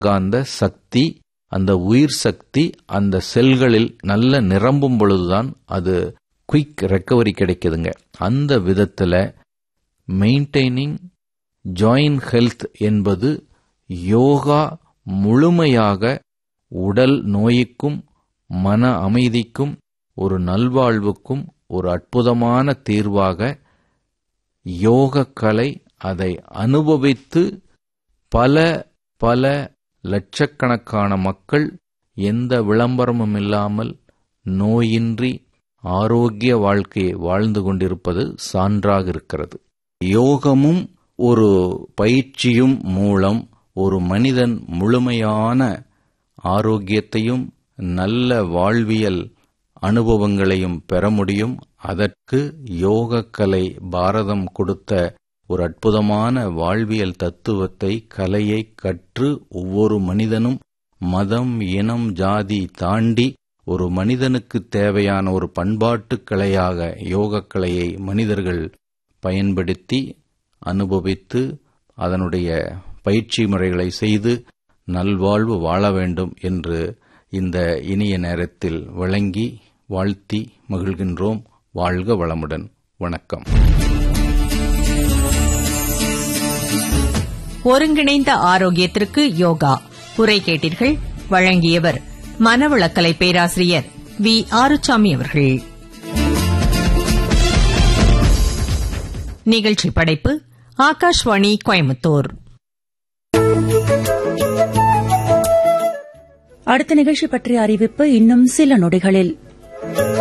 காந்த சக்தி அந்த உயிர் சக்தி அந்த செல்களில் நல்ல நிரம்பும் பொழுதுதான் அது குயிக் ரெக்கவரி கிடைக்குதுங்க அந்த விதத்தில் மெயின்டைனிங் ஜாயின் ஹெல்த் என்பது யோகா முழுமையாக உடல் நோய்க்கும் மன அமைதிக்கும் ஒரு நல்வாழ்வுக்கும் ஒரு அற்புதமான தீர்வாக யோகக்கலை அதை அனுபவித்து பல பல லட்சக்கணக்கான மக்கள் எந்த விளம்பரமும் இல்லாமல் நோயின்றி ஆரோக்கிய வாழ்க்கையை வாழ்ந்து கொண்டிருப்பது சான்றாக இருக்கிறது யோகமும் ஒரு பயிற்சியும் மூலம் ஒரு மனிதன் முழுமையான ஆரோக்கியத்தையும் நல்ல வாழ்வியல் அனுபவங்களையும் பெற முடியும் அதற்கு யோகக்கலை பாரதம் கொடுத்த ஒரு அற்புதமான வாழ்வியல் தத்துவத்தை கலையை கற்று ஒவ்வொரு மனிதனும் மதம் இனம் ஜாதி தாண்டி ஒரு மனிதனுக்கு தேவையான ஒரு பண்பாட்டு கலையாக யோகக்கலையை மனிதர்கள் பயன்படுத்தி அனுபவித்து அதனுடைய பயிற்சி முறைகளை செய்து நல்வாழ்வு வாழ வேண்டும் என்று இந்த இனிய நேரத்தில் வழங்கி வாழ்த்தி மகிழ்கின்றோம் வாழ்க வளமுடன் வணக்கம் ஒருங்கிணைந்த ஆரோக்கியத்திற்கு யோகா உரை கேட்டீர்கள் வழங்கியவர் மனவளக்கலை பேராசிரியர் வி ஆறுசாமி அவர்கள் நிகழ்ச்சி படைப்பு ஆகாஷ்வாணி கோயம்புத்தூர் அடுத்த நிகழ்ச்சி பற்றிய அறிவிப்பு இன்னும் சில நொடிகளில்